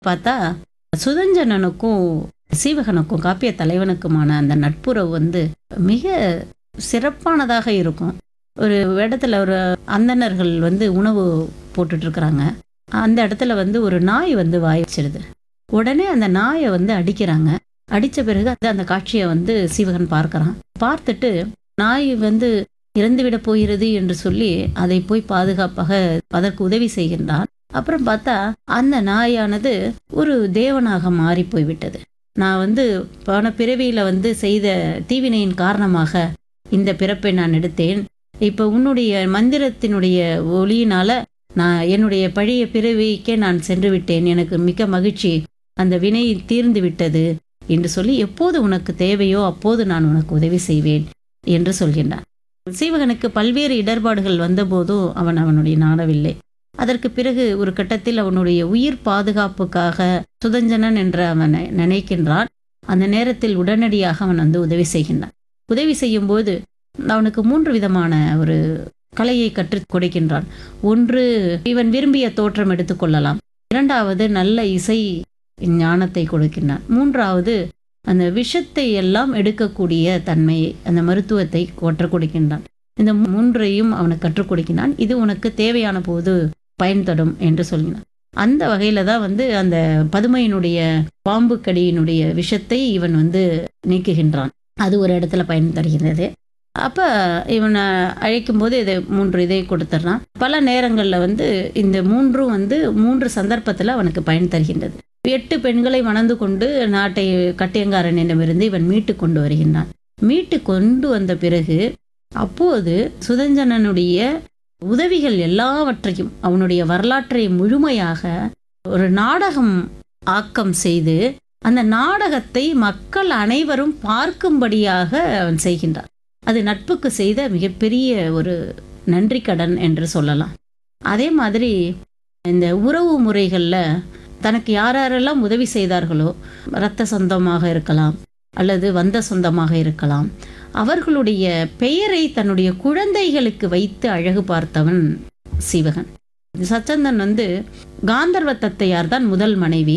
பார்த்தா சுதஞ்சனனுக்கும் சீவகனுக்கும் காப்பிய தலைவனுக்குமான அந்த நட்புறவு வந்து மிக சிறப்பானதாக இருக்கும் ஒரு இடத்துல ஒரு அந்தணர்கள் வந்து உணவு போட்டுட்டு இருக்கிறாங்க அந்த இடத்துல வந்து ஒரு நாய் வந்து வாய் வச்சிருது உடனே அந்த நாயை வந்து அடிக்கிறாங்க அடித்த பிறகு அது அந்த காட்சியை வந்து சீவகன் பார்க்கறான் பார்த்துட்டு நாய் வந்து இறந்துவிட போகிறது என்று சொல்லி அதை போய் பாதுகாப்பாக அதற்கு உதவி செய்கின்றான் அப்புறம் பார்த்தா அந்த நாயானது ஒரு தேவனாக மாறி போய்விட்டது நான் வந்து போன பிறவியில வந்து செய்த தீவினையின் காரணமாக இந்த பிறப்பை நான் எடுத்தேன் இப்போ உன்னுடைய மந்திரத்தினுடைய ஒளியினால நான் என்னுடைய பழைய பிறவிக்கே நான் சென்று விட்டேன் எனக்கு மிக்க மகிழ்ச்சி அந்த வினை தீர்ந்து விட்டது என்று சொல்லி எப்போது உனக்கு தேவையோ அப்போது நான் உனக்கு உதவி செய்வேன் என்று சொல்கின்றான் சீவகனுக்கு பல்வேறு இடர்பாடுகள் வந்தபோதும் அவன் அவனுடைய நாடவில்லை அதற்கு பிறகு ஒரு கட்டத்தில் அவனுடைய உயிர் பாதுகாப்புக்காக சுதஞ்சனன் என்று அவன் நினைக்கின்றான் அந்த நேரத்தில் உடனடியாக அவன் வந்து உதவி செய்கின்றான் உதவி செய்யும்போது அவனுக்கு மூன்று விதமான ஒரு கலையை கற்றுக் கொடுக்கின்றான் ஒன்று இவன் விரும்பிய தோற்றம் எடுத்துக்கொள்ளலாம் இரண்டாவது நல்ல இசை ஞானத்தை கொடுக்கின்றான் மூன்றாவது அந்த விஷத்தை எல்லாம் எடுக்கக்கூடிய தன்மையை அந்த மருத்துவத்தை கற்றுக் கொடுக்கின்றான் இந்த மூன்றையும் அவனுக்கு கற்றுக் கொடுக்கின்றான் இது உனக்கு தேவையான போது பயன்தடும் என்று சொல்கிறான் அந்த வகையில தான் வந்து அந்த பதுமையினுடைய பாம்பு கடியினுடைய விஷத்தை இவன் வந்து நீக்குகின்றான் அது ஒரு இடத்துல பயன் தருகிறது அப்போ இவனை அழைக்கும்போது இதை மூன்று இதை கொடுத்துட்றான் பல நேரங்களில் வந்து இந்த மூன்றும் வந்து மூன்று சந்தர்ப்பத்தில் அவனுக்கு பயன் தருகின்றது எட்டு பெண்களை மணந்து கொண்டு நாட்டை கட்டியங்காரனிடமிருந்து இவன் மீட்டு கொண்டு வருகின்றான் மீட்டு கொண்டு வந்த பிறகு அப்போது சுதஞ்சனனுடைய உதவிகள் எல்லாவற்றையும் அவனுடைய வரலாற்றை முழுமையாக ஒரு நாடகம் ஆக்கம் செய்து அந்த நாடகத்தை மக்கள் அனைவரும் பார்க்கும்படியாக அவன் செய்கின்றான் அது நட்புக்கு செய்த மிகப்பெரிய ஒரு நன்றி கடன் என்று சொல்லலாம் அதே மாதிரி இந்த உறவு முறைகளில் தனக்கு யார் யாரெல்லாம் உதவி செய்தார்களோ இரத்த சொந்தமாக இருக்கலாம் அல்லது வந்த சொந்தமாக இருக்கலாம் அவர்களுடைய பெயரை தன்னுடைய குழந்தைகளுக்கு வைத்து அழகு பார்த்தவன் சிவகன் சச்சந்தன் வந்து காந்தர்வ தத்தையார் தான் முதல் மனைவி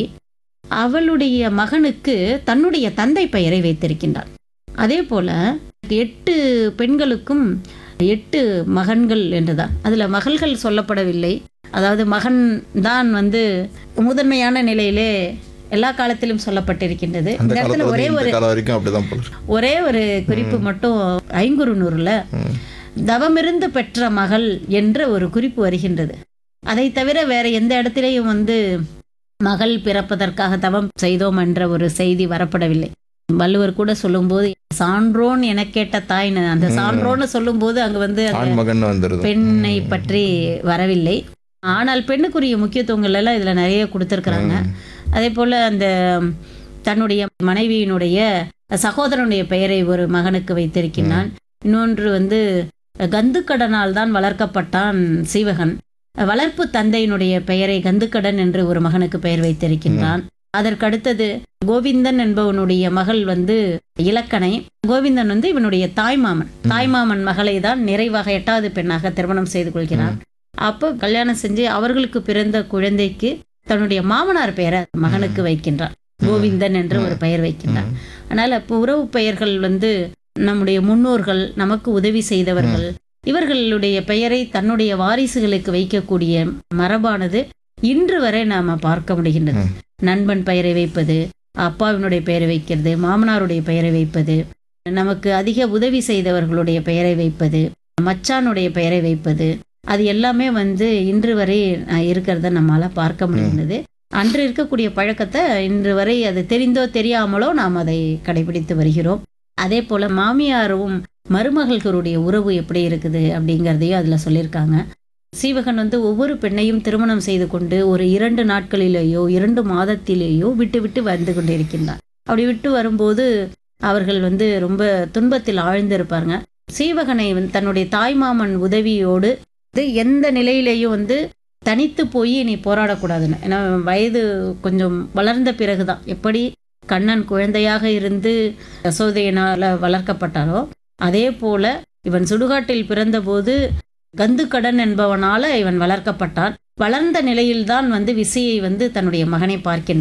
அவளுடைய மகனுக்கு தன்னுடைய தந்தை பெயரை வைத்திருக்கின்றார் அதே போல எட்டு பெண்களுக்கும் எட்டு மகன்கள் என்றுதான் அதுல மகள்கள் சொல்லப்படவில்லை அதாவது மகன் தான் வந்து முதன்மையான நிலையிலே எல்லா காலத்திலும் சொல்லப்பட்டிருக்கின்றது அந்த இந்த இடத்துல காலத்துல ஒரே இருந்து ஒரு இந்த காலம் வரைக்கும் அப்படிதான் போல இருக்கு. ஒரே ஒரு குறிப்பு மட்டும் ஐங்குறுநூறுல ம். தவமிருந்து பெற்ற மகள் என்ற ஒரு குறிப்பு வருகின்றது அதை தவிர வேற எந்த இடத்திலையும் வந்து மகள் பிறப்பதற்காக தவம் செய்தோம் என்ற ஒரு செய்தி வரப்படவில்லை வள்ளுவர் கூட சொல்லும்போது சான்றோன் என கேட்ட தாய்னு அந்த ம். சான்றோன்னு சொல்லும்போது அங்க வந்து அந்த ஆண் மகன் வந்துருது பெண்ணை பற்றி வரவில்லை ஆனால் பெண்ணுக்குரிய முக்கியத்துவங்கள் எல்லாம் இதுல நிறைய கொடுத்துருக்குறாங்க ம். அதே போல அந்த தன்னுடைய மனைவியினுடைய சகோதரனுடைய பெயரை ஒரு மகனுக்கு வைத்திருக்கின்றான் இன்னொன்று வந்து கந்துக்கடனால் தான் வளர்க்கப்பட்டான் சீவகன் வளர்ப்பு தந்தையினுடைய பெயரை கந்துக்கடன் என்று ஒரு மகனுக்கு பெயர் வைத்திருக்கின்றான் அதற்கடுத்தது கோவிந்தன் என்பவனுடைய மகள் வந்து இலக்கணை கோவிந்தன் வந்து இவனுடைய தாய்மாமன் தாய்மாமன் மகளை தான் நிறைவாக எட்டாவது பெண்ணாக திருமணம் செய்து கொள்கிறான் அப்போ கல்யாணம் செஞ்சு அவர்களுக்கு பிறந்த குழந்தைக்கு தன்னுடைய மாமனார் பெயரை மகனுக்கு வைக்கின்றான் கோவிந்தன் என்று ஒரு பெயர் வைக்கின்றான் ம். அதனால இப்போ உறவு பெயர்கள் வந்து நம்முடைய முன்னோர்கள் நமக்கு உதவி செய்தவர்கள் இவர்களுடைய பெயரை தன்னுடைய வாரிசுகளுக்கு வைக்கக்கூடிய மரபானது இன்று வரை நாம பார்க்க முடிகின்றது ம். நண்பன் பெயரை வைப்பது அப்பாவினுடைய பெயரை வைக்கிறது மாமனாருடைய பெயரை வைப்பது நமக்கு அதிக உதவி செய்தவர்களுடைய பெயரை வைப்பது மச்சானுடைய பெயரை வைப்பது அது எல்லாமே வந்து இன்று வரை அஹ், இருக்கிறத நம்மால பார்க்க முடிகின்றது அன்று இருக்கக்கூடிய பழக்கத்தை இன்று வரை அது தெரிந்தோ தெரியாமலோ நாம் அதை கடைபிடித்து வருகிறோம் அதே போல மாமியாரும் மருமகள்களுடைய உறவு எப்படி இருக்குது அப்படிங்கிறதையும் அதில் சொல்லியிருக்காங்க சீவகன் வந்து ஒவ்வொரு பெண்ணையும் திருமணம் செய்து கொண்டு ஒரு இரண்டு நாட்களிலேயோ இரண்டு மாதத்திலேயோ விட்டு விட்டு வந்து கொண்டிருக்கின்றார் அப்படி விட்டு வரும்போது அவர்கள் வந்து ரொம்ப துன்பத்தில் ஆழ்ந்திருப்பாருங்க சீவகனை வந்து தன்னுடைய தாய்மாமன் உதவியோடு இது எந்த நிலையிலேயும் வந்து தனித்து போய் நீ போராடக்கூடாதுன்னு ஏன்னா வயது கொஞ்சம் வளர்ந்த பிறகுதான் எப்படி கண்ணன் குழந்தையாக இருந்து யசோதையினால வளர்க்கப்பட்டாரோ அதே போல இவன் சுடுகாட்டில் பிறந்தபோது கந்துக்கடன் என்பவனால இவன் வளர்க்கப்பட்டான் வளர்ந்த நிலையில்தான் வந்து விசையை வந்து தன்னுடைய மகனை பார்க்கின்றான்